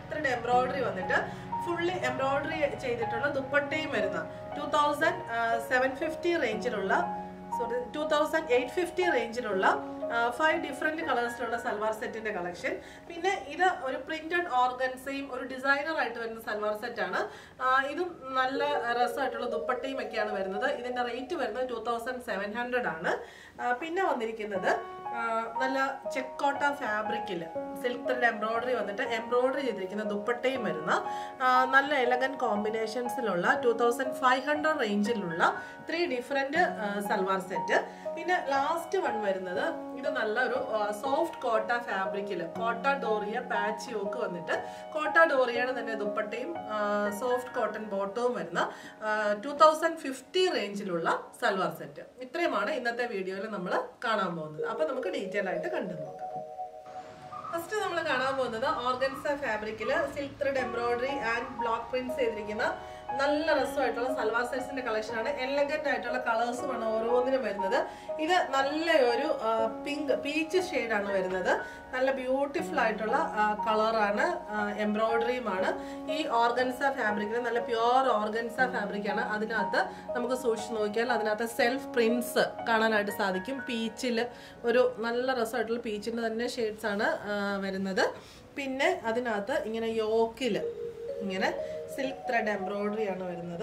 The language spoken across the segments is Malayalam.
ത്രെഡ് എംബ്രോയിഡറി വന്നിട്ട് ഫുള്ളി എംബ്രോയിഡറി ചെയ്തിട്ടുള്ള ദുപ്പട്ടയും വരുന്ന ടൂ തൗസൻഡ് സെവൻ ഫിഫ്റ്റി റേഞ്ചിലുള്ള sorry two thousand eight fifty റേഞ്ചിലുള്ള ഫൈവ് ഡിഫറെന്റ് കളേഴ്സിലുള്ള സൽവാർ സെറ്റിന്റെ കളക്ഷൻ പിന്നെ ഇത് ഒരു പ്രിന്റഡ് ഓർഗൻസയും ഒരു ഡിസൈനർ ആയിട്ട് വരുന്ന സൽവാർ സെറ്റ് ആണ് ആ, ഇതും നല്ല രസമായിട്ടുള്ള ദുപ്പട്ടയും ഒക്കെയാണ് വരുന്നത് ഇതിന്റെ റേറ്റ് വരുന്നത് ടൂ തൗസൻഡ് സെവൻ ഹൺഡ്രഡ് ആണ് ആ, പിന്നെ വന്നിരിക്കുന്നത് ആ, നല്ല ചെക്കോട്ട ഫാബ്രിക്കിൽ സിൽക്ക് ത്രെഡ് എംബ്രോയിഡറി വന്നിട്ട് എംബ്രോയിഡറി ചെയ്തിരിക്കുന്ന ദുപ്പട്ടയും വരുന്ന ആ, നല്ല എലഗൻ കോമ്പിനേഷൻസിലുള്ള ടൂ തൗസൻഡ് ഫൈവ് ഹൺഡ്രഡ് റേഞ്ചിലുള്ള ത്രീ ഡിഫറെന്റ് സൽവാർ സെറ്റ് പിന്നെ ലാസ്റ്റ് വൺ വരുന്നത് ഇത് നല്ലൊരു സോഫ്റ്റ് കോട്ട ഫാബ്രിക്കിൽ കോട്ട ഡോറിയ പാച്ച് യോക്ക് വന്നിട്ട് കോട്ട ഡോറിയയുടെ തന്നെ ദുപ്പട്ടയും സോഫ്റ്റ് കോട്ടൺ ബോട്ടവും വരുന്ന ടൂ തൗസൻഡ് ഫിഫ്റ്റി റേഞ്ചിലുള്ള സൽവാർ സെറ്റ് ഇത്രയുമാണ് ഇന്നത്തെ വീഡിയോയിൽ നമ്മൾ കാണാൻ പോകുന്നത് അപ്പൊ നമുക്ക് ഡീറ്റെയിൽ ആയിട്ട് കണ്ടു നോക്കാം ഫസ്റ്റ് നമ്മൾ കാണാൻ പോകുന്നത് ഓർഗൻസ ഫാബ്രിക്കിൽ silk thread embroidery and block prints ചെയ്തിരിക്കുന്ന നല്ല രസമായിട്ടുള്ള സൽവാർ സെറ്റ്സിന്റെ കളക്ഷൻ ആണ് എലഗന്റ് ആയിട്ടുള്ള കളേഴ്സുമാണ് ഓരോന്നിനും വരുന്നത് ഇത് നല്ല ഒരു പിങ്ക് പീച്ച് ആണ് വരുന്നത് നല്ല ബ്യൂട്ടിഫുൾ ആയിട്ടുള്ള കളറാണ് എംബ്രോയിഡറിയുമാണ് ഈ ഓർഗൻസ ഫാബ്രിക്കിന് നല്ല പ്യുവർ ഓർഗൻസ ഫാബ്രിക് ആണ് അതിനകത്ത് നമുക്ക് സൂക്ഷിച്ച് നോക്കിയാൽ അതിനകത്ത് സെൽഫ് പ്രിന്റ്സ് കാണാനായിട്ട് സാധിക്കും പീച്ചിൽ ഒരു നല്ല രസമായിട്ടുള്ള പീച്ചിന്റെ തന്നെ ഷെയ്ഡ്സ് ആണ് ആ, വരുന്നത് പിന്നെ അതിനകത്ത് ഇങ്ങനെ യോക്കിൽ ഇങ്ങനെ സിൽക്ക് ത്രെഡ് എംബ്രോയിഡറി ആണ് വരുന്നത്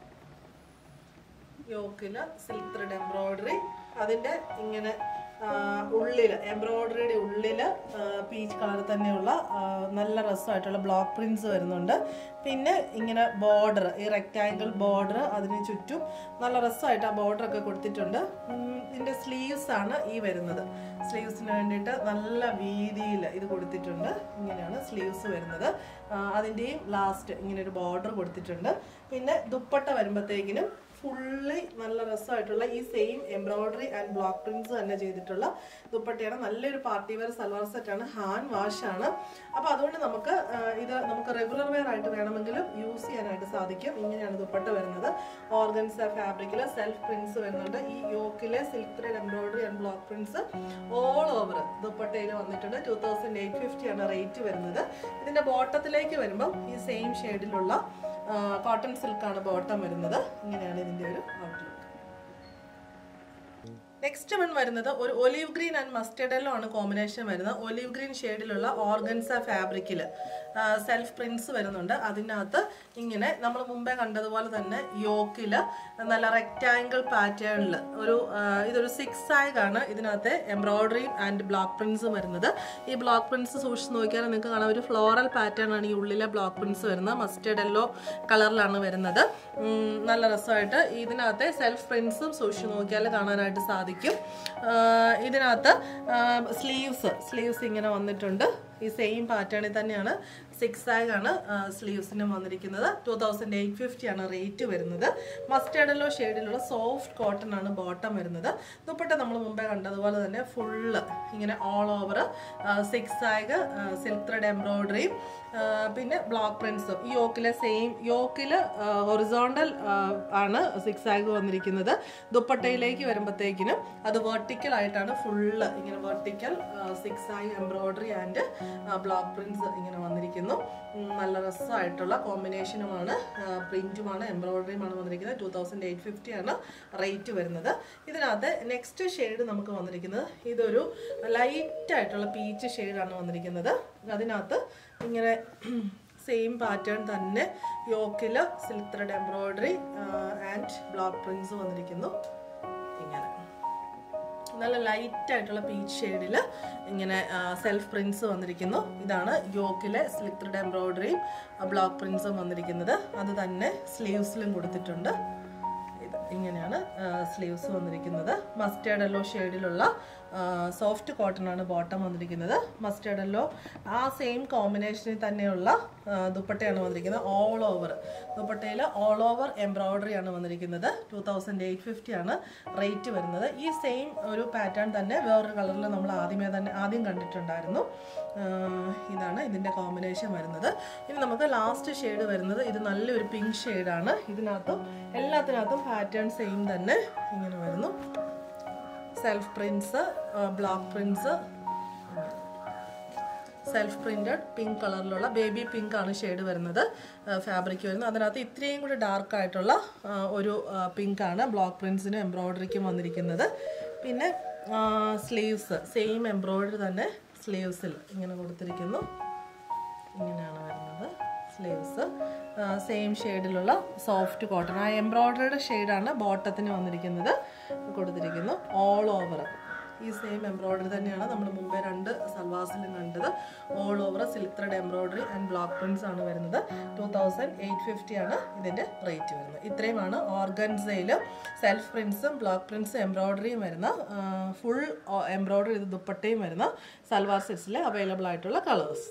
യോക്കില് സിൽക്ക് ത്രെഡ് എംബ്രോയിഡറി അതിന്റെ ഇങ്ങനെ ആ, ഉള്ളില് എംബ്രോയിഡറിയുടെ ഉള്ളില് പീച്ച് കളർ തന്നെയുള്ള ആ, നല്ല രസമായിട്ടുള്ള ബ്ലോക്ക് പ്രിന്റ്സ് വരുന്നുണ്ട് പിന്നെ ഇങ്ങനെ ബോർഡർ ഈ റെക്റ്റാങ്കിൾ ബോർഡർ അതിന് ചുറ്റും നല്ല രസമായിട്ട് ആ ബോർഡർ ഒക്കെ കൊടുത്തിട്ടുണ്ട് ഉം, ഇതിന്റെ സ്ലീവ്സ് ആണ് ഈ വരുന്നത് സ്ലീവ്സിന് വേണ്ടിയിട്ട് നല്ല വീതിയിൽ ഇത് കൊടുത്തിട്ടുണ്ട് ഇങ്ങനെയാണ് സ്ലീവ്സ് വരുന്നത് ആ, അതിന്റെയും ലാസ്റ്റ് ഇങ്ങനെ ഒരു ബോർഡർ കൊടുത്തിട്ടുണ്ട് പിന്നെ ദുപ്പട്ട വരുമ്പോഴത്തേക്കിനും ഫുള്ളി നല്ല രസമായിട്ടുള്ള ഈ same embroidery and block prints തന്നെ ചെയ്തിട്ടുള്ള ദുപ്പട്ടയാണ് നല്ലൊരു പാർട്ടി വെയർ സൽവാർ സെറ്റ് ആണ് ഹാൻഡ് വാഷ് ആണ് അപ്പോൾ അതുകൊണ്ട് നമുക്ക് ആ, ഇത് നമുക്ക് റെഗുലർ വെയർ ആയിട്ട് വേണമെങ്കിലും യൂസ് ചെയ്യാനായിട്ട് സാധിക്കും ഇങ്ങനെയാണ് ദുപ്പട്ട വരുന്നത് ഓർഗൻസ ഫാബ്രിക്കിൽ സെൽഫ് പ്രിന്റ്സ് വരുന്നുണ്ട് ഈ യോക്കിലെ silk thread embroidery and block prints all over ദുപ്പട്ടയിൽ വന്നിട്ടുണ്ട് ടൂ തൗസൻഡ് എയ്റ്റ് ഫിഫ്റ്റി ആണ് റേറ്റ് വരുന്നത് ഇതിന്റെ ബോട്ടത്തിലേക്ക് വരുമ്പോൾ ഈ സെയിം ഷെയ്ഡിലുള്ള കോട്ടൺ സിൽക്കാണ് ബോട്ടം വരുന്നത് ഇങ്ങനെയാണ് ഇതിന്റെ ഒരു ഔട്ട്ലുക്ക് നെക്സ്റ്റ് വൺ വരുന്നത് ഒരു olive green and mustard yellow ആണ് കോമ്പിനേഷൻ വരുന്നത് ഒലീവ് ഗ്രീൻ ഷെയ്ഡിലുള്ള ഓർഗൻസ ഫാബ്രിക്കിൽ സെൽഫ് പ്രിന്റ്സ് വരുന്നുണ്ട് അതിനകത്ത് ഇങ്ങനെ നമ്മൾ മുമ്പേ കണ്ടതുപോലെ തന്നെ യോക്കിൽ നല്ല റെക്റ്റാങ്കിൾ പാറ്റേണിൽ ഒരു ആ, ഇതൊരു സിക്സ് ആണ് ഇതിനകത്ത് എംബ്രോയിഡറിയും ആൻഡ് ബ്ലോക്ക് പ്രിന്റ്സും വരുന്നത് ഈ ബ്ലോക്ക് പ്രിന്റ്സ് സൂക്ഷിച്ച് നോക്കിയാൽ നിങ്ങൾക്ക് കാണാം ഒരു ഫ്ലോറൽ പാറ്റേൺ ആണ് ഈ ഉള്ളിലെ ബ്ലോക്ക് പ്രിന്റ്സ് വരുന്നത് മസ്റ്റേർഡ് യെല്ലോ കളറിലാണ് വരുന്നത് ഉം, നല്ല രസമായിട്ട് ഇതിനകത്തെ സെൽഫ് പ്രിന്റ്സും സൂക്ഷിച്ച് നോക്കിയാൽ കാണാനായിട്ട് സാധിക്കും ആ, ഇതിനകത്ത് സ്ലീവ്സ് സ്ലീവ്സ് ഇങ്ങനെ വന്നിട്ടുണ്ട് ഈ സെയിം പാറ്റേണിൽ തന്നെയാണ് സിക്സ് ആണ് സ്ലീവ്സിനും വന്നിരിക്കുന്നത് ടൂ തൗസൻഡ് എയ്റ്റ് ഫിഫ്റ്റി ആണ് റേറ്റ് വരുന്നത് മസ്റ്റേർഡല്ലോ ഷെയ്ഡിലുള്ള സോഫ്റ്റ് കോട്ടൺ ആണ് ബോട്ടം വരുന്നത് ദുപ്പട്ട നമ്മൾ മുമ്പേ കണ്ടതുപോലെ തന്നെ ഫുള്ള് ഇങ്ങനെ all over zigzag silk thread എംബ്രോയിഡറിയും പിന്നെ ബ്ലോക്ക് പ്രിന്റ്സും ഈ യോക്കിലെ സെയിം യോക്കിൽ ഹൊറിസോണ്ടൽ ആണ് സിക്സ് ആഗ് വന്നിരിക്കുന്നത് ദുപ്പട്ടയിലേക്ക് വരുമ്പോഴത്തേക്കിനും അത് വെർട്ടിക്കൽ ആയിട്ടാണ് ഫുള്ള് ഇങ്ങനെ വെർട്ടിക്കൽ സിക്സ് ആയി എംബ്രോയിഡറി ആൻഡ് ബ്ലോക്ക് പ്രിന്റ്സ് ഇങ്ങനെ വന്നിരിക്കുന്നു ഉം, നല്ല രസമായിട്ടുള്ള കോമ്പിനേഷനുമാണ് പ്രിന്റുമാണ് എംബ്രോയിഡറിയുമാണ് വന്നിരിക്കുന്നത് ടൂ തൗസൻഡ് എയ്റ്റ് ഫിഫ്റ്റി ആണ് റേറ്റ് വരുന്നത് ഇതിനകത്ത് നെക്സ്റ്റ് ഷെയ്ഡ് നമുക്ക് വന്നിരിക്കുന്നത് ഇതൊരു ലൈറ്റ് ആയിട്ടുള്ള പീച്ച് ഷെയ്ഡാണ് വന്നിരിക്കുന്നത് അതിനകത്ത് ഇങ്ങനെ സെയിം പാറ്റേൺ തന്നെ യോക്കിൽ silk thread embroidery and block prints വന്നിരിക്കുന്നു ഇങ്ങനെ നല്ല ലൈറ്റ് ആയിട്ടുള്ള പീച്ച് ഷെയ്ഡിൽ ഇങ്ങനെ സെൽഫ് പ്രിന്റ്സ് വന്നിരിക്കുന്നു ഇതാണ് യോക്കിലെ സ്ലിക്ക് ത്രെഡ് എംബ്രോയിഡറിയും ബ്ലോക്ക് പ്രിന്റ്സും വന്നിരിക്കുന്നത് അത് തന്നെ സ്ലീവ്സിലും കൊടുത്തിട്ടുണ്ട് ഇത് ഇങ്ങനെയാണ് സ്ലീവ്സ് വന്നിരിക്കുന്നത് മസ്റ്റേർഡ് യെല്ലോ ഷെയ്ഡിലുള്ള സോഫ്റ്റ് കോട്ടൺ ആണ് ബോട്ടം വന്നിരിക്കുന്നത് മസ്റ്റേർഡ് യെല്ലോ ആ സെയിം കോമ്പിനേഷനിൽ തന്നെയുള്ള ആ, ദുപ്പട്ടയാണ് വന്നിരിക്കുന്നത് ഓൾ ഓവർ ദുപ്പട്ടയിൽ ഓൾ ഓവർ എംബ്രോയിഡറി ആണ് വന്നിരിക്കുന്നത് ടൂ തൗസൻഡ് എയ്റ്റ് ഫിഫ്റ്റി ആണ് റേറ്റ് വരുന്നത് ഈ സെയിം ഒരു പാറ്റേൺ തന്നെ വേറൊരു കളറിൽ നമ്മൾ ആദ്യമേ തന്നെ ആദ്യം കണ്ടിട്ടുണ്ടായിരുന്നു ആ, ഇതാണ് ഇതിൻ്റെ കോമ്പിനേഷൻ വരുന്നത് ഇനി നമുക്ക് ലാസ്റ്റ് ഷെയ്ഡ് വരുന്നത് ഇത് നല്ലൊരു പിങ്ക് ഷെയ്ഡാണ് ഇതിനകത്തും എല്ലാത്തിനകത്തും പാറ്റേൺ സെയിം തന്നെ ഇങ്ങനെ വരുന്നു self prints block prints self printed pink കളറിലുള്ള ബേബി പിങ്ക് ആണ് ഷെയ്ഡ് വരുന്നത് ഫാബ്രിക് വരുന്നത് അതിനകത്ത് ഇത്രയും കൂടി ഡാർക്ക് ആയിട്ടുള്ള ആ, ഒരു പിങ്ക് ആണ് ബ്ലോക്ക് പ്രിൻസിനും എംബ്രോയ്ഡറിക്കും വന്നിരിക്കുന്നത് പിന്നെ സ്ലീവ്സ് സെയിം എംബ്രോയ്ഡറി തന്നെ സ്ലീവ്സിൽ ഇങ്ങനെ കൊടുത്തിരിക്കുന്നു ഇങ്ങനെയാണ് വരുന്നത് സ്ലീവ്സ് സെയിം ഷെയ്ഡിലുള്ള സോഫ്റ്റ് കോട്ടൺ ആ എംബ്രോയ്ഡറിയുടെ ഷെയ്ഡാണ് ബോട്ടത്തിന് വന്നിരിക്കുന്നത് കൊടുത്തിരിക്കുന്നു ഓൾ ഓവർ ഈ സെയിം എംബ്രോയ്ഡറി തന്നെയാണ് നമ്മൾ മുമ്പേ രണ്ട് സൽവാസിലും കണ്ടത് all over silk thread embroidery and block prints ആണ് വരുന്നത് ടു തൗസൻഡ് എയ്റ്റ് ഫിഫ്റ്റി ആണ് ഇതിൻ്റെ റേറ്റ് വരുന്നത് ഇത്രയുമാണ് ഓർഗൻസയിൽ സെൽഫ് പ്രിൻസും ബ്ലോക്ക് പ്രിൻസും എംബ്രോയ്ഡറിയും വരുന്ന ഫുൾ എംബ്രോയ്ഡറി ഇത് ദുപ്പട്ടയും വരുന്ന സൽവാർ സെറ്റ്സിൽ അവൈലബിൾ ആയിട്ടുള്ള കളേഴ്സ്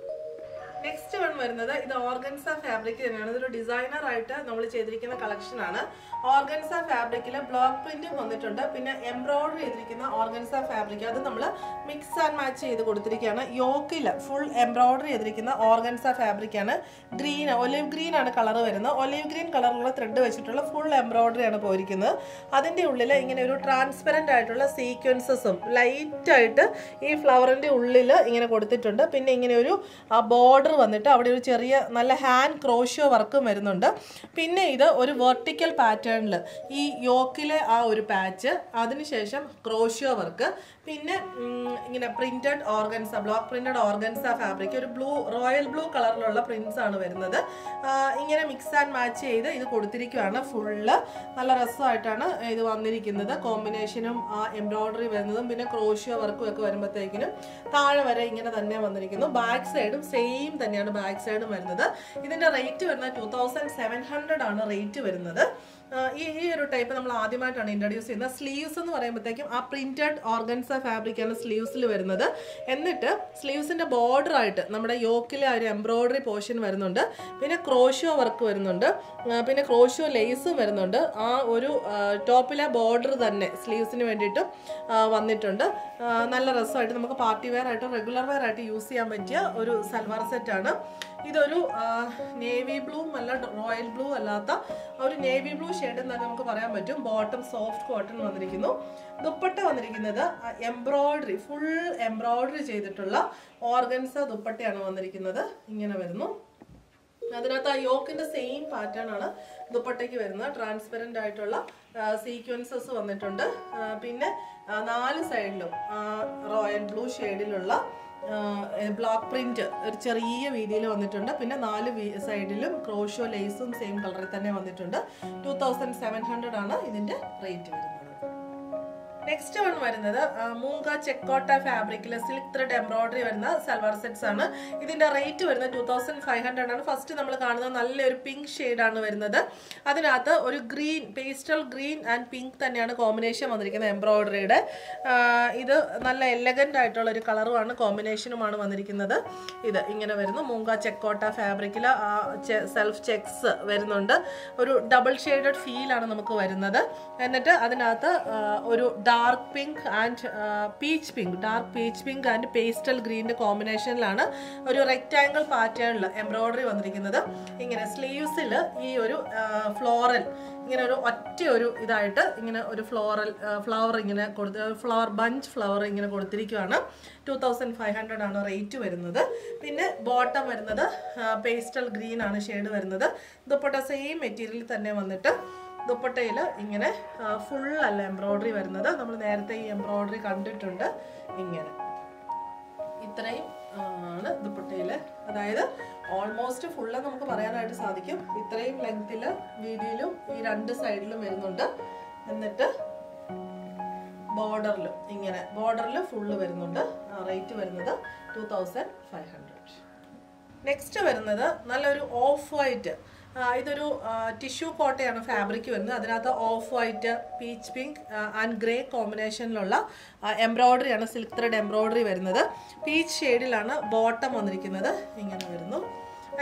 നെക്സ്റ്റ് വൺ വരുന്നത് ഇത് ഓർഗൻസ ഫാബ്രിക് തന്നെയാണ് ഇതൊരു ഡിസൈനർ ആയിട്ട് നമ്മൾ ചെയ്തിരിക്കുന്ന കളക്ഷൻ ആണ് ഓർഗൻസ ഫാബ്രിക്കിൽ ബ്ലോക്ക് പ്രിന്റും വന്നിട്ടുണ്ട് പിന്നെ എംബ്രോയിഡറി ചെയ്തിരിക്കുന്ന ഓർഗൻസ ഫാബ്രിക് അത് നമ്മൾ മിക്സ് ആൻഡ് മാച്ച് ചെയ്ത് കൊടുത്തിരിക്കുകയാണ് യോക്കിൽ ഫുൾ എംബ്രോയിഡറി ചെയ്തിരിക്കുന്ന ഓർഗൻസ ഫാബ്രിക് ആണ് ഗ്രീൻ ഒലിവ് ഗ്രീൻ ആണ് കളർ വരുന്നത് ഒലിവ് ഗ്രീൻ കളറിലുള്ള ത്രെഡ് വെച്ചിട്ടുള്ള ഫുൾ എംബ്രോയിഡറി ആണ് പോയിരിക്കുന്നത് അതിൻ്റെ ഉള്ളിൽ ഇങ്ങനെ ഒരു ട്രാൻസ്പെറൻ്റ് ആയിട്ടുള്ള സീക്വൻസസും ലൈറ്റ് ആയിട്ട് ഈ ഫ്ലവറിൻ്റെ ഉള്ളിൽ ഇങ്ങനെ കൊടുത്തിട്ടുണ്ട് പിന്നെ ഇങ്ങനെ ഒരു ബോർഡർ വന്നിട്ട് അവിടെ ഒരു ചെറിയ നല്ല ഹാൻഡ് ക്രോഷ്യോ വർക്കും വരുന്നുണ്ട് പിന്നെ ഇത് ഒരു വെർട്ടിക്കൽ പാറ്റേണിൽ ഈ യോക്കിലെ ആ ഒരു പാച്ച് അതിനുശേഷം ക്രോഷ്യോ വർക്ക് പിന്നെ ഉം, ഇങ്ങനെ printed organza block printed organza fabric ഒരു ബ്ലൂ റോയൽ ബ്ലൂ കളറിലുള്ള പ്രിന്റ്സ് ആണ് വരുന്നത് ആ, ഇങ്ങനെ മിക്സ് ആൻഡ് മാച്ച് ചെയ്ത് ഇത് കൊടുത്തിരിക്കുകയാണ് ഫുള്ള് നല്ല രസമായിട്ടാണ് ഇത് വന്നിരിക്കുന്നത് കോമ്പിനേഷനും ആ എംബ്രോയിഡറി വരുന്നതും പിന്നെ ക്രോഷ്യോ വർക്കും ഒക്കെ വരുമ്പോഴത്തേക്കിനും താഴെ വരെ ഇങ്ങനെ തന്നെ വന്നിരിക്കുന്നു ബാക്ക് സൈഡും സെയിം തന്നെയാണ് ബാക്ക് സൈഡും വരുന്നത് ഇതിന്റെ റേറ്റ് വരുന്നത് ടൂ തൗസൻഡ് സെവൻ ഹൺഡ്രഡ് ആണ് റേറ്റ് വരുന്നത് ആ, ഈ ഈ ഒരു ടൈപ്പ് നമ്മൾ ആദ്യമായിട്ടാണ് ഇൻട്രൊഡ്യൂസ് ചെയ്യുന്നത് സ്ലീവ്സ് എന്ന് പറയുമ്പോഴത്തേക്കും ആ പ്രിന്റഡ് ഓർഗൻസ ഫാബ്രിക് ആണ് സ്ലീവ്സിൽ വരുന്നത് എന്നിട്ട് സ്ലീവ്സിന്റെ ബോർഡർ ആയിട്ട് നമ്മുടെ യോക്കിലെ ആ ഒരു എംബ്രോയിഡറി പോർഷൻ വരുന്നുണ്ട് പിന്നെ ക്രോഷ്യോ വർക്ക് വരുന്നുണ്ട് ആ, പിന്നെ ക്രോഷ്യോ ലേസും വരുന്നുണ്ട് ആ ഒരു ടോപ്പിലെ ബോർഡർ തന്നെ സ്ലീവ്സിന് വേണ്ടിയിട്ടും ആ, വന്നിട്ടുണ്ട് ആ, നല്ല രസമായിട്ട് നമുക്ക് പാർട്ടി വെയർ ആയിട്ട് റെഗുലർ വെയർ ആയിട്ട് യൂസ് ചെയ്യാൻ പറ്റിയ ഒരു സൽവാർ സെറ്റാണ് ഇതൊരു നേവി ബ്ലൂ അല്ല റോയൽ ബ്ലൂ അല്ലാത്ത ആ ഒരു നേവി ബ്ലൂ ഷെയ്ഡ് എന്ന് നമുക്ക് പറയാൻ പറ്റും ബോട്ടം സോഫ്റ്റ് കോട്ടൺ വന്നിരിക്കുന്നു ദുപ്പട്ട വന്നിരിക്കുന്നത് എംബ്രോയിഡറി ഫുൾ എംബ്രോയിഡറി ചെയ്തിട്ടുള്ള ഓർഗൻസ ദുപ്പട്ടയാണ് വന്നിരിക്കുന്നത് ഇങ്ങനെ വരുന്നു അതിനകത്ത് ആ യോക്കിന്റെ സെയിം പാറ്റേൺ ആണ് ദുപ്പട്ടയ്ക്ക് വരുന്നത് ട്രാൻസ്പെറന്റ് ആയിട്ടുള്ള സീക്വൻസസ് വന്നിട്ടുണ്ട് ആ, പിന്നെ ആ, നാല് സൈഡിലും റോയൽ ബ്ലൂ ഷെയ്ഡിലുള്ള ബ്ലോക്ക് പ്രിന്റ് ഒരു ചെറിയ വീതിയിൽ വന്നിട്ടുണ്ട് പിന്നെ നാല് സൈഡിലും ക്രോഷോ ലേസും സെയിം കളറിൽ തന്നെ വന്നിട്ടുണ്ട് ടൂ തൗസൻഡ് സെവൻ ഹൺഡ്രഡ് ആണ് ഇതിന്റെ റേറ്റ് വരുന്നത് നെക്സ്റ്റ് വൺ വരുന്നത് ആ, മൂങ്ക ചെക്കോട്ട ഫാബ്രിക്കിൽ സിൽക്ക് ത്രെഡ് എംബ്രോയിഡറി വരുന്ന സൽവാർ സെറ്റ്സ് ആണ് ഇതിന്റെ റേറ്റ് വരുന്നത് ടൂ തൗസൻഡ് ഫൈവ് ഹൺഡ്രഡ് ആണ് ഫസ്റ്റ് നമ്മൾ കാണുന്നത് നല്ലൊരു പിങ്ക് ആണ് വരുന്നത് അതിനകത്ത് ഒരു green pastel green and pink തന്നെയാണ് കോമ്പിനേഷൻ വന്നിരിക്കുന്നത് എംബ്രോയിഡറിയുടെ ഇത് നല്ല എലഗൻ്റ് ആയിട്ടുള്ള ഒരു കളറുമാണ് കോമ്പിനേഷനുമാണ് വന്നിരിക്കുന്നത് ഇത് ഇങ്ങനെ വരുന്നു മൂങ്ക ചെക്കോട്ട ഫാബ്രിക്കിൽ സെൽഫ് ചെക്സ് വരുന്നുണ്ട് ഒരു ഡബിൾ ഷെയ്ഡഡ് ഫീലാണ് നമുക്ക് വരുന്നത് എന്നിട്ട് അതിനകത്ത് ആ, ഒരു dark pink and peach pink dark peach pink and pastel ഗ്രീൻ്റെ കോമ്പിനേഷനിലാണ് ഒരു റെക്റ്റാങ്കിൾ പാറ്റേണിൽ എംബ്രോയിഡറി വന്നിരിക്കുന്നത് ഇങ്ങനെ സ്ലീവ്സിൽ ഈ ഒരു ഫ്ലോറൽ ഇങ്ങനെ ഒരു ഒറ്റ ഒരു ഇതായിട്ട് ഇങ്ങനെ ഒരു ഫ്ലോറൽ ഫ്ലവർ ഇങ്ങനെ കൊടുത്ത് ഫ്ലവർ ബഞ്ച് ഫ്ലവർ ഇങ്ങനെ കൊടുത്തിരിക്കുകയാണ് ടു തൗസൻഡ് ഫൈവ് ഹൺഡ്രഡ് ആണ് റേറ്റ് വരുന്നത് പിന്നെ ബോട്ടം വരുന്നത് പേസ്റ്റൽ ഗ്രീൻ ആണ് ഷെയ്ഡ് വരുന്നത് ദുപ്പട്ട സെയിം മെറ്റീരിയൽ തന്നെ വന്നിട്ട് ദുപ്പട്ടയിൽ ഇങ്ങനെ ഫുൾ അല്ല എംബ്രോയിഡറി വരുന്നത് നമ്മൾ നേരത്തെ ഈ എംബ്രോയിഡറി കണ്ടിട്ടുണ്ട് ഇങ്ങനെ ഇത്രയും ആണ് ദുപ്പട്ടയിൽ അതായത് ഓൾമോസ്റ്റ് ഫുള്ള് നമുക്ക് പറയാനായിട്ട് സാധിക്കും ഇത്രയും ലെങ്ത്തിൽ വീതിയിലും ഈ രണ്ട് സൈഡിലും വരുന്നുണ്ട് എന്നിട്ട് ബോർഡറിലും ഇങ്ങനെ ബോർഡറിൽ ഫുള്ള് വരുന്നുണ്ട് റേറ്റ് വരുന്നത് two thousand five hundred next വരുന്നത് നല്ലൊരു ഓഫ് വൈറ്റ് ഇതൊരു ടിഷ്യൂ കോട്ടയാണ് ഫാബ്രിക് വരുന്നത് അതിനകത്ത് off white peach pink and grey കോമ്പിനേഷനിലുള്ള എംബ്രോയ്ഡറി ആണ് സിൽക്ക് ത്രെഡ് എംബ്രോയ്ഡറി വരുന്നത് പീച്ച് ഷെയ്ഡിലാണ് ബോട്ടം വന്നിരിക്കുന്നത് ഇങ്ങനെ വരുന്നു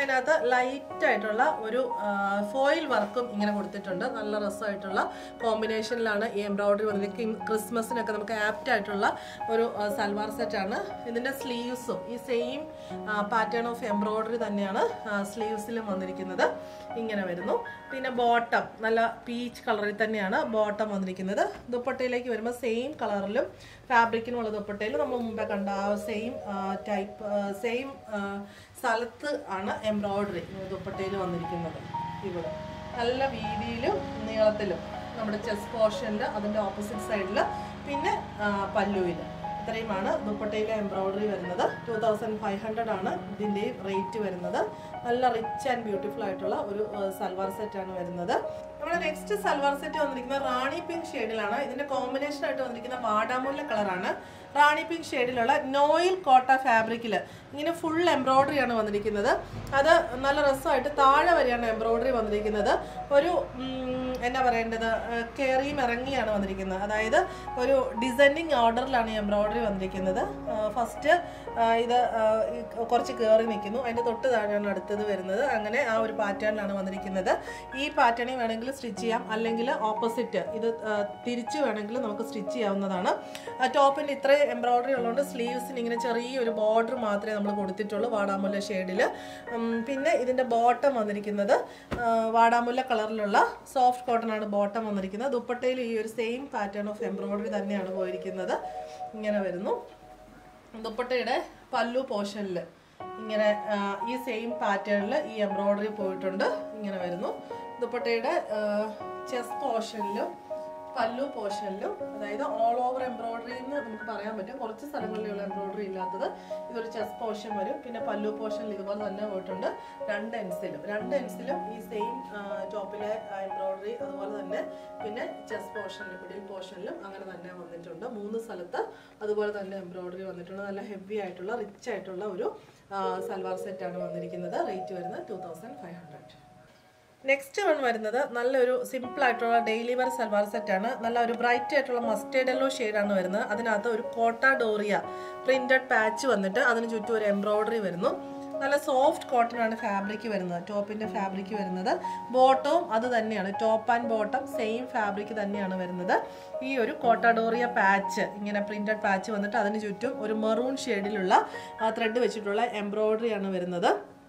അതിനകത്ത് ലൈറ്റ് ആയിട്ടുള്ള ഒരു ഫോയിൽ വർക്കും ഇങ്ങനെ കൊടുത്തിട്ടുണ്ട് നല്ല രസമായിട്ടുള്ള കോമ്പിനേഷനിലാണ് ഈ എംബ്രോയിഡറി വന്നിരിക്കുന്നത് ക്രിസ്മസിനൊക്കെ നമുക്ക് ആപ്റ്റ് ആയിട്ടുള്ള ഒരു ആ, സൽവാർ സെറ്റാണ് ഇതിൻ്റെ സ്ലീവ്സും ഈ സെയിം പാറ്റേൺ ഓഫ് എംബ്രോയിഡറി തന്നെയാണ് സ്ലീവ്സിലും വന്നിരിക്കുന്നത് ഇങ്ങനെ വരുന്നു പിന്നെ ബോട്ടം നല്ല പീച്ച് കളറിൽ തന്നെയാണ് ബോട്ടം വന്നിരിക്കുന്നത് ദുപ്പട്ടയിലേക്ക് വരുമ്പോൾ സെയിം കളറിലും ഫാബ്രിക്കിനുമുള്ള ദുപ്പട്ടയിൽ നമ്മൾ മുമ്പേ കണ്ട ആ സെയിം ടൈപ്പ് സെയിം സ്ഥലത്ത് ആണ് എംബ്രോയിഡറി ദുപ്പട്ടയിൽ വന്നിരിക്കുന്നത് ഇവിടെ നല്ല വീതിയിലും നീളത്തിലും നമ്മുടെ ചെസ്റ്റ് പോർഷനിൽ അതിൻ്റെ ഓപ്പോസിറ്റ് സൈഡിൽ പിന്നെ പല്ലുവിൽ ഇത്രയുമാണ് ദുപ്പട്ടയിലെ എംബ്രോയിഡറി വരുന്നത് ടു തൗസൻഡ് ഫൈവ് ഹൺഡ്രഡ് ആണ് ഇതിൻ്റെ റേറ്റ് വരുന്നത് നല്ല റിച്ച് ആൻഡ് ബ്യൂട്ടിഫുൾ ആയിട്ടുള്ള ഒരു സൽവാർ സെറ്റ് ആണ് വരുന്നത് നമ്മുടെ നെക്സ്റ്റ് സൽവാർ സെറ്റ് വന്നിരിക്കുന്നത് റാണി പിങ്ക് ഷെയ്ഡിലാണ് ഇതിന്റെ കോമ്പിനേഷൻ ആയിട്ട് വന്നിരിക്കുന്ന വാടാമുല്ല കളറാണ് റാണി പിങ്ക് ഷെയ്ഡിലുള്ള നോയിൽ കോട്ട ഫാബ്രിക്കിൽ ഇങ്ങനെ ഫുൾ എംബ്രോയിഡറി ആണ് വന്നിരിക്കുന്നത് അത് നല്ല രസമായിട്ട് താഴെ വരെയാണ് എംബ്രോയിഡറി വന്നിരിക്കുന്നത് ഒരു ഉം, എന്നാ പറയേണ്ടത് കയറിയും ഇറങ്ങിയാണ് വന്നിരിക്കുന്നത് അതായത് ഒരു ഡിസൈനിങ് ഓർഡറിലാണ് ഈ എംബ്രോയിഡറി വന്നിരിക്കുന്നത് ഫസ്റ്റ് ഇത് ആ, ഈ കുറച്ച് കയറി നിൽക്കുന്നു അതിൻ്റെ തൊട്ട് താഴെയാണ് അടുത്തത് വരുന്നത് അങ്ങനെ ആ ഒരു പാറ്റേണിലാണ് വന്നിരിക്കുന്നത് ഈ പാറ്റേണിൽ വേണമെങ്കിൽ സ്റ്റിച്ച് ചെയ്യാം അല്ലെങ്കിൽ ഓപ്പോസിറ്റ് ഇത് ആ, തിരിച്ച് വേണമെങ്കിൽ നമുക്ക് സ്റ്റിച്ച് ചെയ്യാവുന്നതാണ് ടോപ്പിൻ്റെ ഇത്രയും എംബ്രോയിഡറി ഉള്ളതുകൊണ്ട് സ്ലീവ്സിന് ഇങ്ങനെ ചെറിയൊരു ബോർഡർ മാത്രമേ നമ്മൾ കൊടുത്തിട്ടുള്ളൂ വാടാമുല്ല ഷെയ്ഡിൽ പിന്നെ ഇതിൻ്റെ ബോട്ടം വന്നിരിക്കുന്നത് ആ, വാടാമുല്ല കളറിലുള്ള സോഫ്റ്റ് കോട്ടൺ ആണ് ബോട്ടം വന്നിരിക്കുന്നത് ദുപ്പട്ടയിൽ ഈ ഒരു സെയിം പാറ്റേൺ ഓഫ് എംബ്രോയിഡറി തന്നെയാണ് പോയിരിക്കുന്നത് ഇങ്ങനെ വരുന്നു ദുപ്പട്ടയുടെ പല്ലു പോർഷനിൽ ഇങ്ങനെ ആ, ഈ സെയിം പാറ്റേണിൽ ഈ എംബ്രോയിഡറി പോയിട്ടുണ്ട് ഇങ്ങനെ വരുന്നു ദുപ്പട്ടയുടെ ചെസ്റ്റ് പോർഷനിലും പല്ലു പോർഷനിലും അതായത് ഓൾ ഓവർ എംബ്രോയിഡറി എന്ന് നമുക്ക് പറയാൻ പറ്റും കുറച്ച് സ്ഥലങ്ങളിലുള്ള എംബ്രോയിഡറി ഇല്ലാത്തത് ഇതൊരു ചെസ്റ്റ് പോർഷൻ വരും പിന്നെ പല്ലു പോർഷനിൽ ഇതുപോലെ തന്നെ പോയിട്ടുണ്ട് രണ്ട് എൻസിലും രണ്ട് എൻസിലും ഈ സെയിം ടോപ്പിലെ എംബ്രോയിഡറി അതുപോലെ തന്നെ പിന്നെ ചെസ്റ്റ് പോർഷനിലും മിഡിൽ പോർഷനിലും അങ്ങനെ തന്നെ വന്നിട്ടുണ്ട് മൂന്ന് സ്ഥലത്ത് അതുപോലെ തന്നെ എംബ്രോയിഡറി വന്നിട്ടുണ്ട് നല്ല ഹെവി ആയിട്ടുള്ള റിച്ച് ആയിട്ടുള്ള ഒരു ആ, സൽവാർ സെറ്റാണ് വന്നിരിക്കുന്നത് റേറ്റ് വരുന്നത് two thousand five hundred next one വരുന്നത് നല്ലൊരു സിമ്പിൾ ആയിട്ടുള്ള ഡെയിലി വെയർ സൽവാർ സെറ്റാണ് നല്ല ഒരു ബ്രൈറ്റ് ആയിട്ടുള്ള മസ്റ്റേഡ് യെല്ലോ ഷെയ്ഡാണ് വരുന്നത് അതിനകത്ത് ഒരു കോട്ട ഡോറിയ പ്രിന്റഡ് പാച്ച് വന്നിട്ട് അതിന് ചുറ്റും ഒരു എംബ്രോയിഡറി വരുന്നു നല്ല സോഫ്റ്റ് കോട്ടൺ ആണ് ഫാബ്രിക് വരുന്നത് ടോപ്പിന്റെ ഫാബ്രിക് വരുന്നത് ബോട്ടവും അത് തന്നെയാണ് top and bottom same fabric തന്നെയാണ് വരുന്നത് ഈ ഒരു കോട്ടാഡോറിയ പാച്ച് ഇങ്ങനെ പ്രിന്റഡ് പാച്ച് വന്നിട്ട് അതിന് ചുറ്റും ഒരു മെറൂൺ ഷെയ്ഡിലുള്ള ത്രെഡ് വെച്ചിട്ടുള്ള എംബ്രോയിഡറി ആണ് വരുന്നത്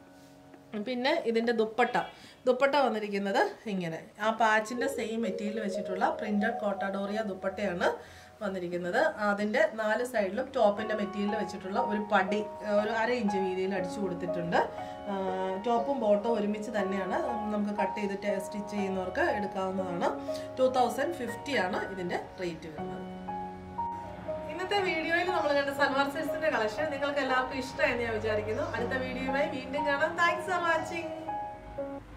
പിന്നെ ഇതിൻ്റെ ദുപ്പട്ട ദുപ്പട്ട വന്നിരിക്കുന്നത് ഇങ്ങനെ ആ പാച്ചിൻ്റെ സെയിം മെറ്റീരിയൽ വെച്ചിട്ടുള്ള പ്രിന്റഡ് കോട്ടാഡോറിയ ദുപ്പട്ടയാണ് വന്നിരിക്കുന്നത് അതിൻ്റെ നാല് സൈഡിലും ടോപ്പിൻ്റെ മെറ്റീരിയൽ വെച്ചിട്ടുള്ള ഒരു പടി ആ, ഒരു അര ഇഞ്ച് വീതിയിൽ അടിച്ചു കൊടുത്തിട്ടുണ്ട് ആ, ടോപ്പും ബോട്ടും ഒരുമിച്ച് തന്നെയാണ് നമുക്ക് കട്ട് ചെയ്തിട്ട് സ്റ്റിച്ച് ചെയ്യുന്നവർക്ക് എടുക്കാവുന്നതാണ് ടു തൗസൻഡ് ഫിഫ്റ്റി ആണ് ഇതിൻ്റെ റേറ്റ് വരുന്നത് ഇന്നത്തെ വീഡിയോയിൽ നമ്മൾ കണ്ട സൽവാർ സെറ്റ്സിന്റെ കളക്ഷൻ നിങ്ങൾക്ക് എല്ലാവർക്കും ഇഷ്ടമായി ഞാൻ വിചാരിക്കുന്നു അടുത്ത വീഡിയോയുമായി വീണ്ടും കാണാം താങ്ക്സ് ഫോർ വാച്ചിങ്